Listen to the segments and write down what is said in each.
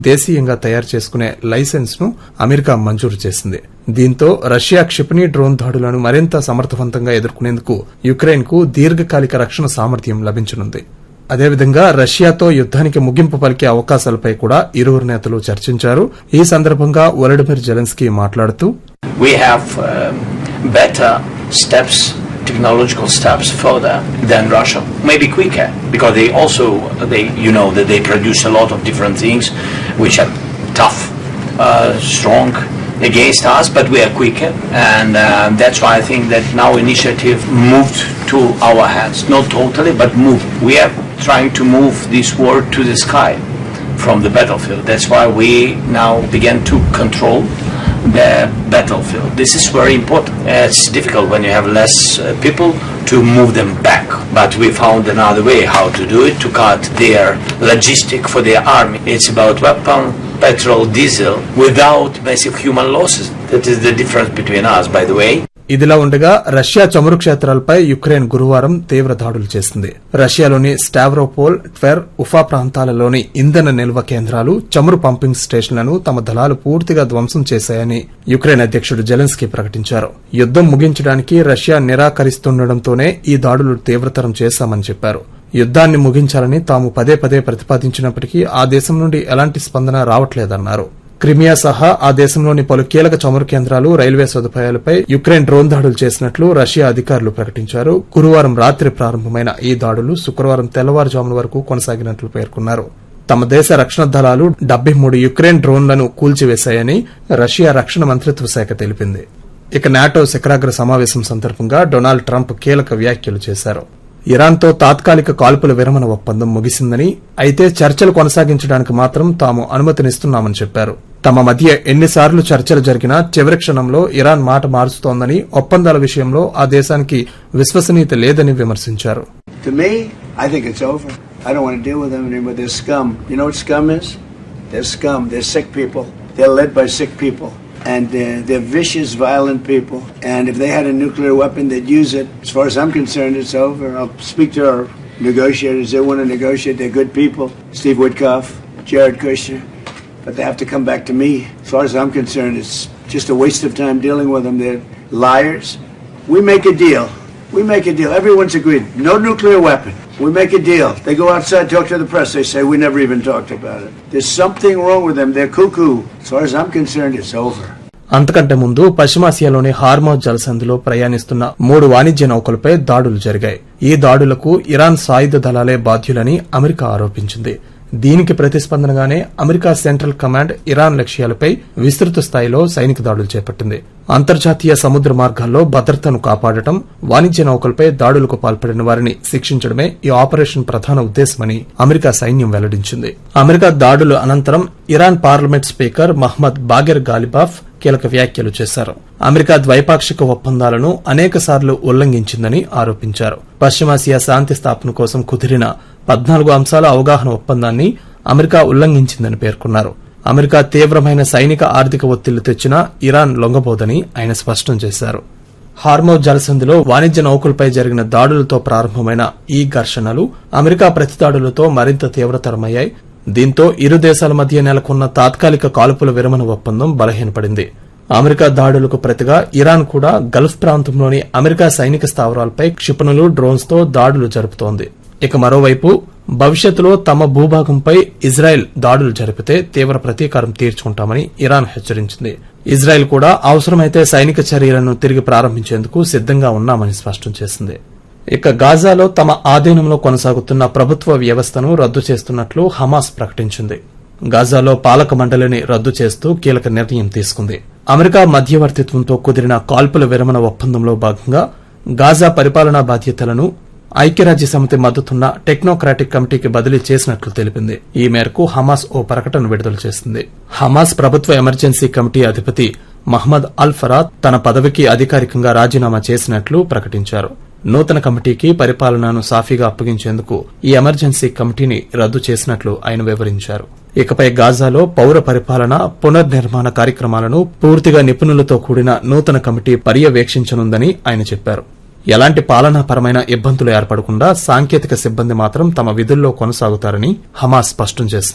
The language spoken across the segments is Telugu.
దేశీయంగా తయారు చేసుకునే లైసెన్స్ ను అమెరికా మంజూరు చేసింది దీంతో రష్యా క్షిపణి డ్రోన్ దాడులను మరింత సమర్థవంతంగా ఎదుర్కొనేందుకు యుక్రెయిన్ కు దీర్ఘకాలిక రక్షణ సామర్థ్యం లభించనుంది అదేవిధంగా రష్యాతో యుద్దానికి ముగింపు పలికే అవకాశాలపై కూడా ఇరువురు నేతలు చర్చించారు ఈ సందర్భంగా వొలడిమిర్ జెలెన్స్కీ మాట్లాడుతూ we have um, better steps, technological steps further than Russia. Maybe quicker because they also they you know that they produce a lot of different things which are tough, uh, strong against us, but we are quicker, and uh, that's why I think that now initiative moved to our hands, not totally, but moved. We are trying to move this war to the sky from the battlefield. That's why we now begin to control the battlefield. This is very important. It's difficult when you have less uh, people to move them back, but we found another way how to do it to cut their logistic for their army. It's about weapon, petrol, diesel without massive human losses. That is the difference between us, by the way. ఇదిలా ఉండగా రష్యా చమురు క్షేత్రాలపై యుక్రెయిన్ గురువారం తీవ్ర దాడులు చేసింది రష్యాలోని స్టావ్రోపోల్ ట్వెర్ ఉఫా ప్రాంతాలలోని ఇంధన నిల్వ కేంద్రాలు చమురు పంపింగ్ స్టేషన్లను తమ దళాలు పూర్తిగా ధ్వంసం చేశాయని యుక్రెయిన్ అధ్యకుడు జెలెన్స్కీ ప్రకటించారు యుద్దం ముగించడానికి రష్యా నిరాకరిస్తుండటంతోనే ఈ దాడులు తీవ్రతరం చేశామని చెప్పారు యుద్దాన్ని ముగించాలని తాము పదే పదే ప్రతిపాదించినప్పటికీ ఆ దేశం నుండి ఎలాంటి స్పందన రావట్లేదన్నారు క్రిమియా సహా ఆ దేశంలోని పలు కీలక చమురు కేంద్రాలు రైల్వే సదుపాయాలపై యుక్రెయిన్ డ్రోన్ దాడులు చేసినట్లు రష్యా అధికారులు ప్రకటించారు గురువారం రాత్రి ప్రారంభమైన ఈ దాడులు శుక్రవారం తెల్లవారుజామున వరకు కొనసాగినట్లు పేర్కొన్నారు తమ దేశ రక్షణ దళాలు డెబ్బై మూడు యుక్రెయిన్ డ్రోన్లను కూల్చివేశాయని రష్యా రక్షణ మంత్రిత్వ శాఖ తెలిపింది ఇక నాటో శిఖరాగ్ర సమావేశం సందర్భంగా డొనాల్డ్ ట్రంప్ కీలక వ్యాఖ్యలు చేశారు ఇరాన్తో తాత్కాలిక కాల్పుల విరమణ ఒప్పందం ముగిసిందని అయితే చర్చలు కొనసాగించడానికి మాత్రం తాము అనుమతినిస్తున్నామని చెప్పారు తమ మధ్య ఎన్నిసార్లు చర్చలు జరిగినా చివరి క్షణంలో ఇరాన్ మాట మారుస్తోందని ఒప్పందాల విషయంలో ఆ దేశానికి విశ్వసనీయత లేదని విమర్శించారు To me, I think it's over. I don't want to deal with them anymore. They're scum. You know what scum is? They're scum. They're sick people. They're led by sick people. And uh, they're vicious, violent people. And if they had a nuclear weapon, they'd use it. As far as I'm concerned, it's over. I'll speak to our negotiators. They want to negotiate. They're good people. Steve Woodcoff, Jared Kushner. But they have to come back to me. As far as I'm concerned, it's just a waste of time dealing with them. They're liars. We make a deal. We make a deal. Everyone's agreed. No nuclear weapon. We make a deal. They go outside, talk to the press. They say, we never even talked about it. There's something wrong with them. They're cuckoo. As far as I'm concerned, it's over. అంతకంటే ముందు పశ్చిమాసియాలోని హార్మోజ్ జలసంధిలో ప్రయాణిస్తున్న మూడు వాణిజ్య నౌకలపై దాడులు జరిగాయి ఈ దాడులకు ఇరాన్ సాయుధ దళాలే బాధ్యులని అమెరికా ఆరోపించింది దీనికి ప్రతిస్పందనగానే అమెరికా సెంట్రల్ కమాండ్ ఇరాన్ లక్ష్యాలపై విస్తృత స్థాయిలో సైనిక దాడులు చేపట్టింది అంతర్జాతీయ సముద్ర మార్గాల్లో భద్రతను కాపాడటం వాణిజ్య నౌకలపై దాడులకు పాల్పడిన వారిని శిక్షించడమే ఈ ఆపరేషన్ ప్రధాన ఉద్దేశమని అమెరికా సైన్యం వెల్లడించింది అమెరికా దాడుల అనంతరం Iran parliament speaker Mohammad Bagher Ghalibaf కీలక వ్యాఖ్యలు చేశారు అమెరికా ద్వైపాక్షిక ఒప్పందాలను అనేక సార్లు ఉల్లంఘించిందని ఆరోపించారు పశ్చిమాసియా శాంతి స్థాపన కోసం కుదిరిన పద్నాలుగు అంశాల అవగాహన ఒప్పందాన్ని అమెరికా ఉల్లంఘించిందని పేర్కొన్నారు అమెరికా తీవ్రమైన సైనిక ఆర్థిక ఒత్తిళ్లు తెచ్చినా ఇరాన్ లొంగబోదని ఆయన స్పష్టం చేశారు హార్మోజ్ జలసంధిలో వాణిజ్య నౌకలపై జరిగిన దాడులతో ప్రారంభమైన ఈ ఘర్షణలు అమెరికా ప్రతిదాడులతో మరింత తీవ్రతరమయ్యాయి దీంతో ఇరు దేశాల మధ్య నెలకొన్న తాత్కాలిక కాల్పుల విరమణ ఒప్పందం బలహీనపడింది అమెరికా దాడులకు ప్రతిగా ఇరాన్ కూడా గల్ఫ్ ప్రాంతంలోని అమెరికా సైనిక స్థావరాలపై క్షిపణులు డ్రోన్స్ తో దాడులు జరుపుతోంది ఇక మరోవైపు భవిష్యత్తులో తమ భూభాగంపై ఇజ్రాయెల్ దాడులు జరిపితే తీవ్ర ప్రతీకారం తీర్చుకుంటామని ఇరాన్ హెచ్చరించింది ఇజ్రాయెల్ కూడా అవసరమైతే సైనిక చర్యలను తిరిగి ప్రారంభించేందుకు సిద్దంగా ఉన్నామని స్పష్టం చేసింది ఇక గాజాలో తమ ఆధీనంలో కొనసాగుతున్న ప్రభుత్వ వ్యవస్థను రద్దు చేస్తున్నట్లు హమాస్ ప్రకటించింది గాజాలో పాలక మండలిని రద్దు చేస్తూ కీలక నిర్ణయం తీసుకుంది అమెరికా మధ్యవర్తిత్వంతో కుదిరిన కాల్పుల విరమణ ఒప్పందంలో భాగంగా గాజా పరిపాలనా బాధ్యతలను ఐక్యరాజ్య సమితి మద్దతున్న టెక్నోక్రాటిక్ కమిటీకి బదిలీ చేసినట్లు తెలిపింది ఈ మేరకు హమాస్ ఓ ప్రకటన విడుదల చేసింది హమాస్ ప్రభుత్వ ఎమర్జెన్సీ కమిటీ అధిపతి మహ్మద్ అల్ ఫరాద్ తన పదవికి అధికారికంగా రాజీనామా చేసినట్లు ప్రకటించారు నూతన కమిటీకి పరిపాలనను సాఫీగా అప్పగించేందుకు ఈ ఎమర్జెన్సీ కమిటీని రద్దు చేసినట్లు ఆయన వివరించారు ఇకపై గాజాలో పౌర పరిపాలన పునర్నిర్మాణ కార్యక్రమాలను పూర్తిగా నిపుణులతో కూడిన నూతన కమిటీ పర్యవేక్షించనుందని ఆయన చెప్పారు ఎలాంటి పాలనాపరమైన ఇబ్బందులు ఏర్పడకుండా సాంకేతిక సిబ్బంది మాత్రం తమ విధుల్లో కొనసాగుతారని హమాస్ స్పష్టం చేసింది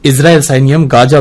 ఇజ్రాయెల్ సైన్యం గాజా